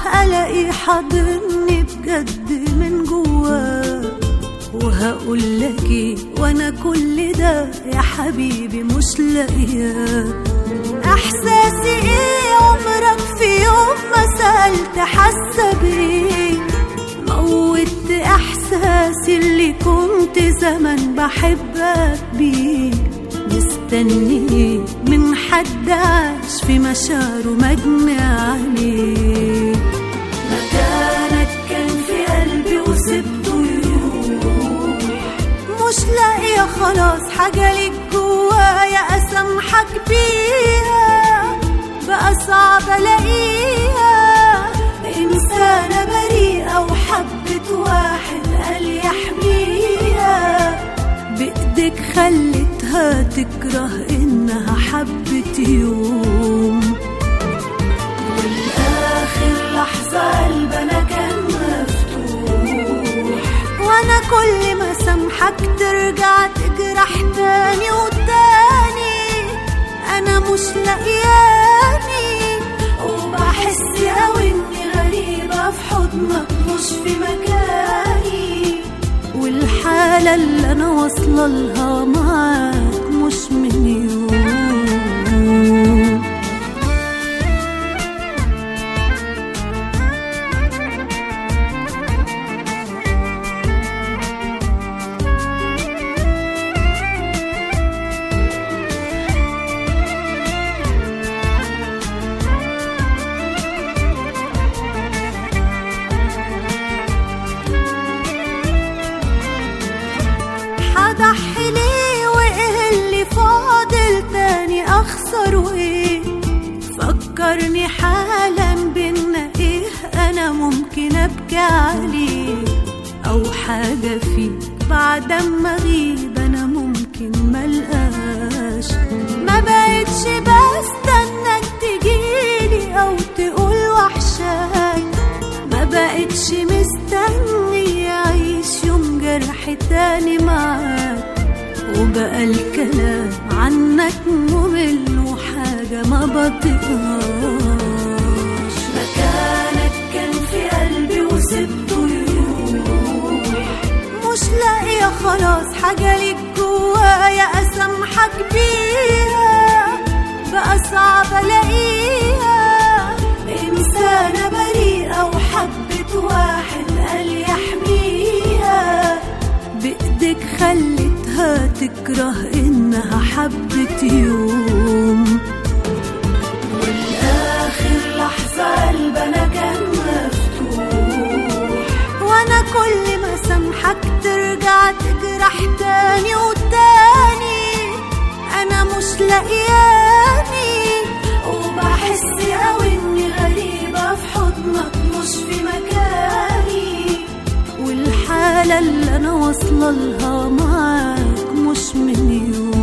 ألاقي حاضني بجد من جواه وهقول لك ايه وانا كل ده يا حبيبي مش لاقياه احساسي ايه عمرك في يوم ما سألت حاسة بايه موت احساسي اللي كنت زمان بحبك بيه مستني من حد عاش في مشاعره مجني عليه مكانك كان في قلبي وسبته يروح مش لاقية خلاص حاجة ليك جوايا أسامحك بيها بقى صعب ألاقيها إنسانة بريئة وحبت واحد قال يحميها بإيدك خلتها تكره إنها حبت يوم والآخر لحظة قلبنا كان مفتوح وأنا كل ما سامحك ترجع تجرح تاني وتاني أنا مش لاقياني وبحس أوي إني غريبة في حضنك مش في مكاني والحالة اللي أنا واصلة لها معاك مش من يوم هضحي ليه وايه اللي فاضل تاني اخسره ايه فكرني حالا بينا ايه انا ممكن ابكي عليه او حاجة فيك بعد ما اغيب انا ممكن ملقاش ما بقتش بستناك تجيلي او تقول وحشاك ما بقتش مستني اعيش يوم جرح تاني معاك وبقى الكلام عنك ممل وحاجة ما بطيقهاش مكانك كان في قلبي وسبته يروح مش لاقية خلاص حاجة ليك جوايا أسامحك بيها بقى صعب ألاقيها إنسانة بريئة وحبت واحد قال يحميها بإيدك خلتها تكره إنها حبت يوم والآخر لحظة قلبنا كان مفتوح وأنا كل ما سامحك ترجع تجرح تاني وتاني أنا مش لاقياني وبحس أوي إني غريبة في حضنك مش في مكاني والحالة اللي أنا واصلة لها معاك مش من يوم